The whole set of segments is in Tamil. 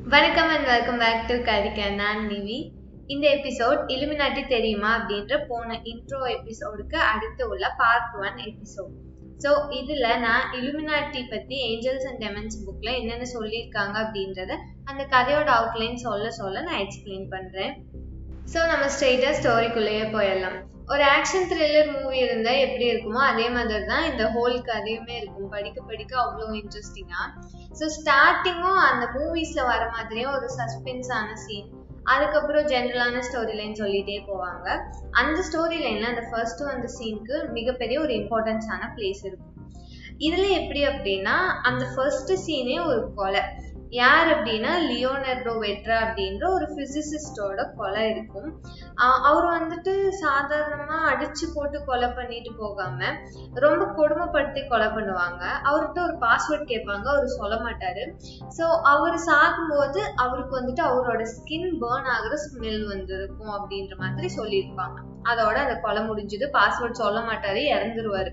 வணக்கம் அண்ட் வெல்கம் பேக் டு கரிக்க நான் நிவி இந்த எபிசோட் இலுமினாட்டி தெரியுமா அப்படின்ற போன இன்ட்ரோ எபிசோடுக்கு அடுத்து உள்ள பார்ட் ஒன் எபிசோட் ஸோ இதில் நான் இலுமினாட்டி பற்றி ஏஞ்சல்ஸ் அண்ட் டெமன்ஸ் புக்கில் என்னென்ன சொல்லியிருக்காங்க அப்படின்றத அந்த கதையோட அவுட்லைன் சொல்ல சொல்ல நான் எக்ஸ்பிளைன் பண்ணுறேன் ஸோ நம்ம ஸ்ட்ரெயிட்டாக ஸ்டோரிக்குள்ளேயே போயிடலாம் ஒரு ஆக்ஷன் த்ரில்லர் மூவி இருந்தால் எப்படி இருக்குமோ அதே மாதிரி தான் இந்த ஹோல் கதையுமே இருக்கும் படிக்க படிக்க அவ்வளோ இன்ட்ரெஸ்டிங்காக ஸோ ஸ்டார்டிங்கும் அந்த மூவிஸில் வர மாதிரியே ஒரு சஸ்பென்ஸான சீன் அதுக்கப்புறம் ஜென்ரலான ஸ்டோரி லைன் சொல்லிட்டே போவாங்க அந்த ஸ்டோரி லைனில் அந்த ஃபர்ஸ்ட் அந்த சீனுக்கு மிகப்பெரிய ஒரு இம்பார்ட்டன்ஸான பிளேஸ் இருக்கும் இதில் எப்படி அப்படின்னா அந்த ஃபர்ஸ்ட் சீனே ஒரு கொலை யார் அப்படின்னா லியோனர்டோ வெட்ரா அப்படின்ற ஒரு ஃபிசிசிஸ்டோட கொலை இருக்கும் அவர் வந்துட்டு சாதாரணமாக அடிச்சு போட்டு கொலை பண்ணிட்டு போகாம ரொம்ப கொடுமைப்படுத்தி கொலை பண்ணுவாங்க அவர்கிட்ட ஒரு பாஸ்வேர்ட் கேட்பாங்க அவர் சொல்ல மாட்டாரு ஸோ அவர் சாகும்போது அவருக்கு வந்துட்டு அவரோட ஸ்கின் பேர்ன் ஆகுற ஸ்மெல் வந்துருக்கும் அப்படின்ற மாதிரி சொல்லியிருப்பாங்க அதோட அந்த கொலை முடிஞ்சது பாஸ்வேர்ட் சொல்ல மாட்டாரு இறந்துருவாரு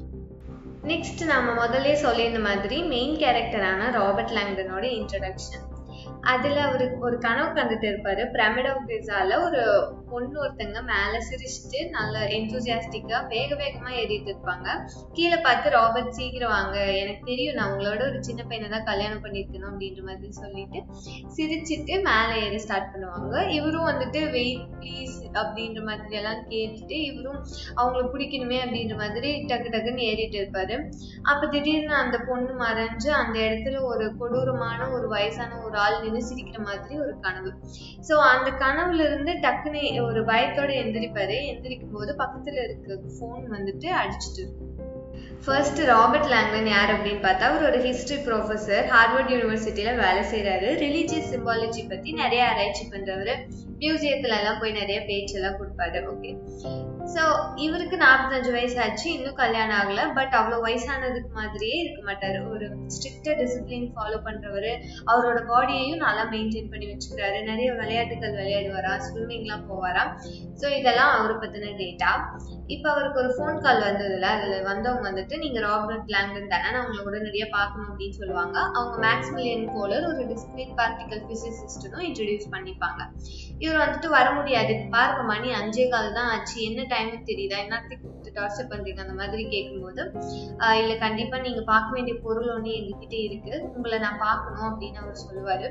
நெக்ஸ்ட் நம்ம முதல்ல சொல்லியிருந்த மாதிரி மெயின் கேரக்டரான ராபர்ட் லாங்டனோட இன்ட்ரடக்ஷன் அதில் அவருக்கு ஒரு கனவு கண்டுட்டு இருப்பாரு பிரமிட் ஆஃப் கிசால ஒரு பொண்ணு ஒருத்தங்க மேலே சிரிச்சுட்டு நல்ல என்தூசியாஸ்டிக்காக வேக வேகமாக ஏறிட்டு இருப்பாங்க கீழே பார்த்து ராபர்ட் சீக்கிரம் வாங்க எனக்கு தெரியும் நான் உங்களோட ஒரு சின்ன பையனை தான் கல்யாணம் பண்ணியிருக்கணும் அப்படின்ற மாதிரி சொல்லிட்டு சிரிச்சுட்டு மேலே ஏறி ஸ்டார்ட் பண்ணுவாங்க இவரும் வந்துட்டு வெயிட் ப்ளீஸ் அப்படின்ற மாதிரி எல்லாம் கேட்டுட்டு இவரும் அவங்கள பிடிக்கணுமே அப்படின்ற மாதிரி டக்கு டக்குன்னு ஏறிட்டு இருப்பாரு அப்போ திடீர்னு அந்த பொண்ணு மறைஞ்சு அந்த இடத்துல ஒரு கொடூரமான ஒரு வயசான ஒரு ஆள் நின்று சிரிக்கிற மாதிரி ஒரு கனவு ஸோ அந்த கனவுல இருந்து டக்குன்னு ஒரு பயத்தோட எந்திரிப்பாரு எந்திரிக்கும் போது பக்கத்துல இருக்க ஃபோன் வந்துட்டு அடிச்சுட்டு இருக்கும் ஃபர்ஸ்ட் ராபர்ட் லாங்டன் யார் அப்படின்னு பார்த்தா அவர் ஒரு ஹிஸ்ட்ரி ப்ரொஃபஸர் ஹார்வர்ட் யூனிவர்சிட்டியில வேலை செய்யறாரு ரிலீஜியஸ் சிம்பாலஜி பத்தி நிறைய ஆராய்ச்சி பண்றவர் மியூசியத்துல எல்லாம் போய் நிறைய பேச்செல்லாம் கொடுப்பாரு ஓகே ஸோ இவருக்கு நாற்பத்தஞ்சு வயசு ஆச்சு இன்னும் கல்யாணம் ஆகல பட் அவ்வளோ வயசானதுக்கு மாதிரியே இருக்க மாட்டாரு ஒரு ஸ்ட்ரிக்டா டிசிப்ளின் ஃபாலோ பண்றவர் அவரோட பாடியையும் நல்லா மெயின்டைன் பண்ணி வச்சுக்கிறாரு நிறைய விளையாட்டுகள் விளையாடுவாரா ஸ்விம்மிங்லாம் போவாராம் ஸோ இதெல்லாம் அவரை பத்தின டேட்டா இப்போ அவருக்கு ஒரு ஃபோன் கால் வந்ததுல அதுல வந்தவங்க வந்துட்டு நீங்க ராபர்ட் லாங்டன் தானே நான் உங்களை உடனடியாக பார்க்கணும் அப்படின்னு சொல்லுவாங்க அவங்க மேக்ஸ்மிலியன் கோலர் ஒரு டிஸ்கிரீட் பார்ட்டிகல் பிசிசிஸ்டனும் இன்ட்ரடியூஸ் பண்ணிப்பாங்க இவர் வந்துட்டு வர முடியாது பாருங்க மணி அஞ்சே கால் தான் ஆச்சு என்ன டைம் தெரியுதா என்னத்துக்கு டார்ச்சர் பண்றீங்க அந்த மாதிரி கேட்கும்போது இல்ல கண்டிப்பா நீங்க பார்க்க வேண்டிய பொருள் ஒன்று எங்ககிட்ட இருக்கு உங்களை நான் பார்க்கணும் அப்படின்னு அவர் சொல்லுவாரு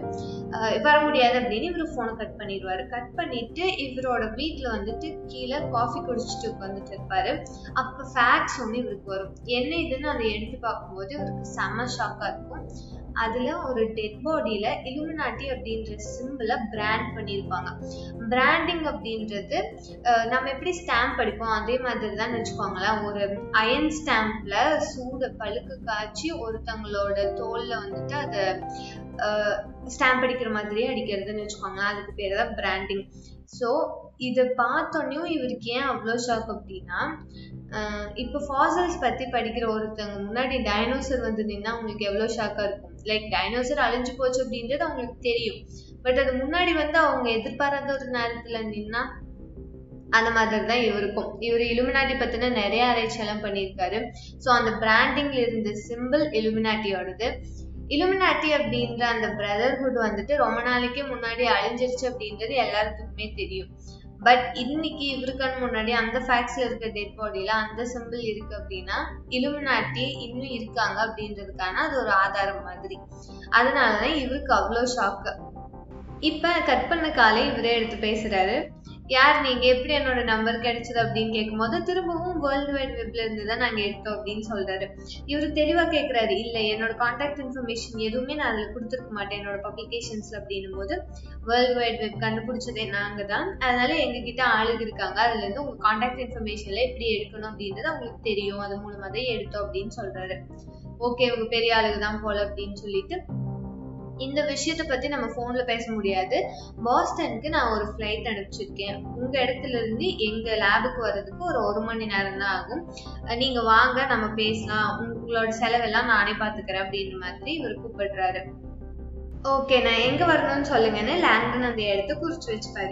வர முடியாது அப்படின்னு இவர் ஃபோனை கட் பண்ணிடுவாரு கட் பண்ணிட்டு இவரோட வீட்டுல வந்துட்டு கீழே காஃபி குடிச்சிட்டு உட்காந்துட்டு இருப்பாரு அப்ப ஃபேக்ட்ஸ் ஒன்று இவருக்கு வரும் என்ன இதுன்னு அதை எடுத்து பார்க்கும்போது இவருக்கு செம்ம ஷாக்கா இருக்கும் அதுல ஒரு டெட் பாடியில இலுமினாட்டி அப்படின்ற சிம்பிளை பிராண்ட் பண்ணியிருப்பாங்க பிராண்டிங் அப்படின்றது நம்ம எப்படி ஸ்டாம்ப் படிப்போம் அதே மாதிரி தான் வச்சுக்கோங்களேன் ஒரு அயன் ஸ்டாம்ப்ல சூட பழுக்கு காய்ச்சி ஒருத்தவங்களோட தோல்ல வந்துட்டு அதை ஸ்டாம்ப் அடிக்கிற மாதிரியே அடிக்கிறதுன்னு வச்சுக்கோங்களேன் அதுக்கு பேர் தான் பிராண்டிங் ஸோ இதை பார்த்தோன்னையும் இவருக்கு ஏன் அவ்வளோ ஷாக் அப்படின்னா இப்போ ஃபாசல்ஸ் பற்றி படிக்கிற ஒருத்தவங்க முன்னாடி டைனோசர் வந்து நின்னா அவங்களுக்கு எவ்வளோ ஷாக்காக இருக்கும் லைக் டைனோசர் அழிஞ்சு போச்சு அப்படின்றது அவங்களுக்கு தெரியும் பட் அது முன்னாடி வந்து அவங்க எதிர்பாராத ஒரு நேரத்தில் நின்னா அந்த மாதிரி தான் இவருக்கும் இவர் இலுமினாட்டி பற்றின நிறைய ஆராய்ச்சி எல்லாம் பண்ணியிருக்காரு ஸோ அந்த பிராண்டிங்ல இருந்த சிம்பிள் இலுமினாட்டியோடது இலுமினாட்டி அப்படின்ற அந்த பிரதர்ஹுட் வந்துட்டு ரொம்ப நாளைக்கே முன்னாடி அழிஞ்சிருச்சு அப்படின்றது எல்லாருக்குமே தெரியும் பட் இன்னைக்கு இவருக்கான முன்னாடி அந்த ஃபேக்ட்ஸ்ல இருக்க டெட் பாடியில அந்த சிம்பிள் இருக்கு அப்படின்னா இலுமினாட்டி இன்னும் இருக்காங்க அப்படின்றதுக்கான அது ஒரு ஆதாரம் மாதிரி அதனாலதான் இவருக்கு அவ்வளோ ஷாக்கு இப்ப கட் பண்ண காலை இவரே எடுத்து பேசுறாரு யார் நீங்க எப்படி என்னோட நம்பர் கிடைச்சது அப்படின்னு கேட்கும்போது திரும்பவும் வேர்ல்டு வைட் வெப்ல இருந்து தான் நாங்க எடுத்தோம் அப்படின்னு சொல்றாரு இவரு தெளிவா கேட்கிறாரு இல்ல என்னோட கான்டாக்ட் இன்ஃபர்மேஷன் எதுவுமே நான் அதுல கொடுத்துருக்க மாட்டேன் என்னோட பப்ளிகேஷன்ஸ் அப்படின்னும் போது வேர்ல்டு வைட் வெப் கண்டுபிடிச்சதே நாங்க தான் அதனால எங்க கிட்ட ஆளுங்க இருக்காங்க அதுல இருந்து உங்க கான்டாக்ட் இன்ஃபர்மேஷன்ல எப்படி எடுக்கணும் அப்படின்றது அவங்களுக்கு தெரியும் அது மூலமா தான் எடுத்தோம் அப்படின்னு சொல்றாரு ஓகே உங்க பெரிய ஆளுங்க தான் போல அப்படின்னு சொல்லிட்டு இந்த விஷயத்த பத்தி நம்ம போன்ல பேச முடியாது பாஸ்டனுக்கு நான் ஒரு ஃப்ளைட் அனுப்பிச்சிருக்கேன் உங்க இடத்துல இருந்து எங்க லேபுக்கு வர்றதுக்கு ஒரு ஒரு மணி நேரம் தான் ஆகும் நீங்க வாங்க நம்ம பேசலாம் உங்களோட செலவெல்லாம் நானே பாத்துக்கிறேன் அப்படின்ற மாதிரி இவர் கூப்பிடுறாரு ஓகே நான் எங்க வரணும்னு சொல்லுங்கன்னு லேண்டன் அந்த இடத்த குறிச்சு வச்சுப்பாரு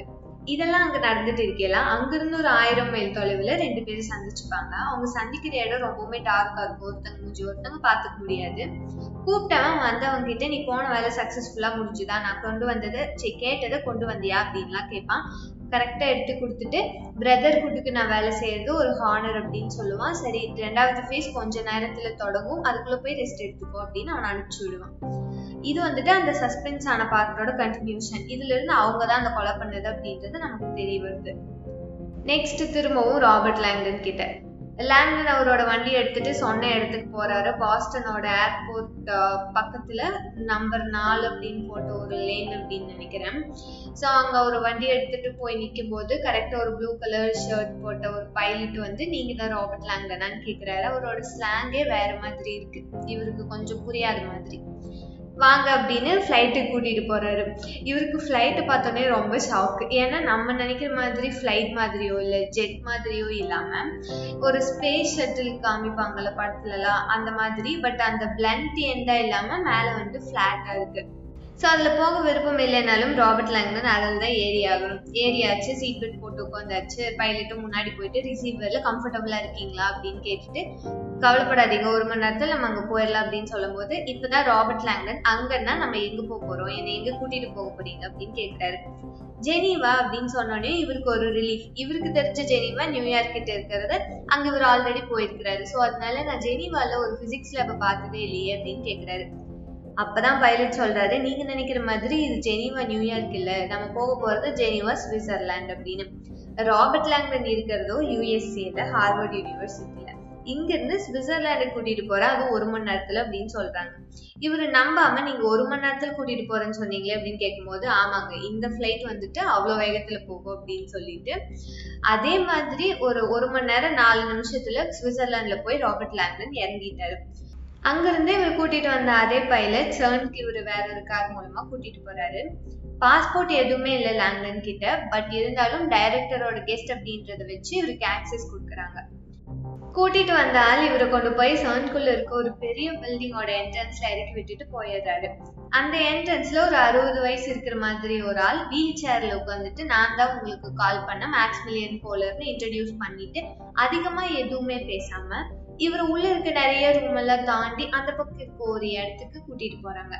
இதெல்லாம் அங்க நடந்துட்டு இருக்கலாம் அங்கிருந்து ஒரு ஆயிரம் மைல் தொலைவுல ரெண்டு பேரும் சந்திச்சுப்பாங்க அவங்க சந்திக்கிற இடம் ரொம்பவுமே டார்க்கா இருக்கும் ஒருத்தங்க மூஞ்சி ஒருத்தங்க பாத்துக்க முடியாது கூப்பிட்டவன் வந்தவங்க கிட்ட நீ போன வேலை சக்சஸ்ஃபுல்லா முடிஞ்சுதா நான் கொண்டு வந்ததை சரி கேட்டதை கொண்டு வந்தியா அப்படின்லாம் கேட்பான் கரெக்டா எடுத்து கொடுத்துட்டு பிரதர் கூட்டுக்கு நான் வேலை செய்யறது ஒரு ஹானர் அப்படின்னு சொல்லுவான் சரி ரெண்டாவது ஃபேஸ் கொஞ்ச நேரத்துல தொடங்கும் அதுக்குள்ள போய் ரெஸ்ட் எடுத்துக்கோ அப்படின்னு அவன் அனுப்பிச்சு விடுவான் இது வந்துட்டு அந்த சஸ்பென்ஸ் ஆன பார்ட்டோட கண்டினியூஷன் இதுல இருந்து அவங்க தான் அந்த கொலை பண்ணது அப்படின்றது நமக்கு தெரிய வருது நெக்ஸ்ட் திரும்பவும் ராபர்ட் லேங்டன் கிட்ட லேண்டன் அவரோட வண்டி எடுத்துட்டு சொன்ன இடத்துக்கு போறாரு பாஸ்டனோட ஏர்போர்ட் பக்கத்துல நம்பர் நாலு அப்படின்னு போட்ட ஒரு லேன் அப்படின்னு நினைக்கிறேன் ஸோ அங்க ஒரு வண்டி எடுத்துட்டு போய் நிற்கும் போது கரெக்டா ஒரு ப்ளூ கலர் ஷர்ட் போட்ட ஒரு பைலட் வந்து நீங்க தான் ராபர்ட் லேங்கனான்னு கேக்குறாரு அவரோட ஸ்லாங்கே வேற மாதிரி இருக்கு இவருக்கு கொஞ்சம் புரியாத மாதிரி வாங்க அப்படின்னு ஃப்ளைட்டுக்கு கூட்டிட்டு போறாரு இவருக்கு ஃப்ளைட்டு பார்த்தோன்னே ரொம்ப ஷாக்கு ஏன்னா நம்ம நினைக்கிற மாதிரி ஃப்ளைட் மாதிரியோ இல்லை ஜெட் மாதிரியோ இல்லாம ஒரு ஸ்பேஸ் ஷட்டில் காமிப்பாங்கல்ல படத்துலலாம் அந்த மாதிரி பட் அந்த பிளண்ட் எண்டா இல்லாம மேல வந்து ஃபிளாட்டா இருக்கு ஸோ அதில் போக விருப்பம் இல்லைனாலும் ராபர்ட் லேங்டன் அதில் தான் ஏறி ஆகணும் ஏறியாச்சு சீட் பெல்ட் போட்டு உட்காந்தாச்சு பைலட்டும் முன்னாடி போயிட்டு ரிசீவரில் கம்ஃபர்டபுளாக இருக்கீங்களா அப்படின்னு கேட்டுட்டு கவலைப்படாதீங்க ஒரு மணி நேரத்தில் நம்ம அங்கே போயிடலாம் அப்படின்னு சொல்லும்போது இப்போதான் ராபர்ட் லேங்டன் அங்கன்னா நம்ம எங்கே போக போகிறோம் என்னை எங்கே கூட்டிகிட்டு போக போறீங்க அப்படின்னு கேட்குறாரு ஜெனீவா அப்படின்னு சொன்னோடனே இவருக்கு ஒரு ரிலீஃப் இவருக்கு தெரிஞ்ச ஜெனீவா நியூயார்க் கிட்ட இருக்கிறது அங்க இவர் ஆல்ரெடி போயிருக்கிறாரு ஸோ அதனால நான் ஜெனீவால ஒரு பிசிக்ஸ் லேபை பார்த்ததே இல்லையே அப்படின்னு கேட்குறாரு அப்பதான் பைலட் சொல்றாரு நீங்க நினைக்கிற மாதிரி இது ஜெனீவா நியூயார்க் இல்ல நம்ம போக போறது ஜெனீவா சுவிட்சர்லாந்து அப்படின்னு ராபர்ட் லேங்டன் இருக்கிறதோ யூஎஸ்ஏல ஹார்வர்ட் யூனிவர்சிட்டியில இங்க இருந்து சுவிட்சர்லாந்து கூட்டிட்டு போற அது ஒரு மணி நேரத்துல அப்படின்னு சொல்றாங்க இவரு நம்பாம நீங்க ஒரு மணி நேரத்துல கூட்டிட்டு போறேன்னு சொன்னீங்களே அப்படின்னு கேட்கும்போது ஆமாங்க இந்த ஃபிளைட் வந்துட்டு அவ்வளவு வேகத்துல போகும் அப்படின்னு சொல்லிட்டு அதே மாதிரி ஒரு ஒரு மணி நேரம் நாலு நிமிஷத்துல சுவிட்சர்லாந்துல போய் ராபர்ட் லேங்டன் இறங்கிட்டாரு அங்கிருந்து இவர் கூட்டிட்டு வந்த அதே பைலட் சர்னுக்கு இவர் வேற ஒரு கார் மூலமா கூட்டிட்டு போறாரு பாஸ்போர்ட் எதுவுமே இல்லை லேண்டன் கிட்ட பட் இருந்தாலும் டைரக்டரோட கெஸ்ட் அப்படின்றத வச்சு இவருக்கு ஆக்சஸ் கொடுக்குறாங்க கூட்டிட்டு வந்த ஆள் இவரை கொண்டு போய் சர்ன்குள்ள இருக்க ஒரு பெரிய பில்டிங்கோட என்ட்ரன்ஸ்ல இறக்கி விட்டுட்டு போயிடுறாரு அந்த என்ட்ரன்ஸ்ல ஒரு அறுபது வயசு இருக்கிற மாதிரி ஒரு ஆள் வீல் சேர்ல உட்காந்துட்டு நான் தான் உங்களுக்கு கால் பண்ண மேக்ஸ்மிலியன் போலர்னு இன்ட்ரடியூஸ் பண்ணிட்டு அதிகமா எதுவுமே பேசாம இவர் உள்ள இருக்க நிறைய ரூம் எல்லாம் தாண்டி அந்த பக்கம் இருக்க ஒரு இடத்துக்கு கூட்டிட்டு போறாங்க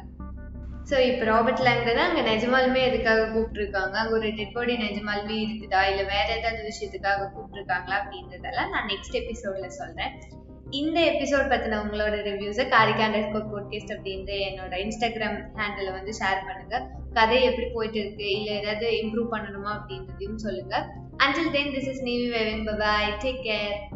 ஸோ இப்போ ராபர்ட் லேங்டன் அங்கே நிஜமாலுமே எதுக்காக கூப்பிட்டுருக்காங்க அங்கே ஒரு டெட் பாடி நிஜமாலுமே இருக்குதா இல்லை வேற ஏதாவது விஷயத்துக்காக கூப்பிட்டுருக்காங்களா அப்படின்றதெல்லாம் நான் நெக்ஸ்ட் எபிசோட்ல சொல்றேன் இந்த எபிசோட் பத்தின உங்களோட ரிவ்யூஸை காரிகாண்டர் கோட் போட்கேஸ்ட் அப்படின்ற என்னோட இன்ஸ்டாகிராம் ஹேண்டில் வந்து ஷேர் பண்ணுங்க கதை எப்படி போயிட்டு இருக்கு இல்லை ஏதாவது இம்ப்ரூவ் பண்ணணுமா அப்படின்றதையும் சொல்லுங்க until then this is Nivi waving bye take care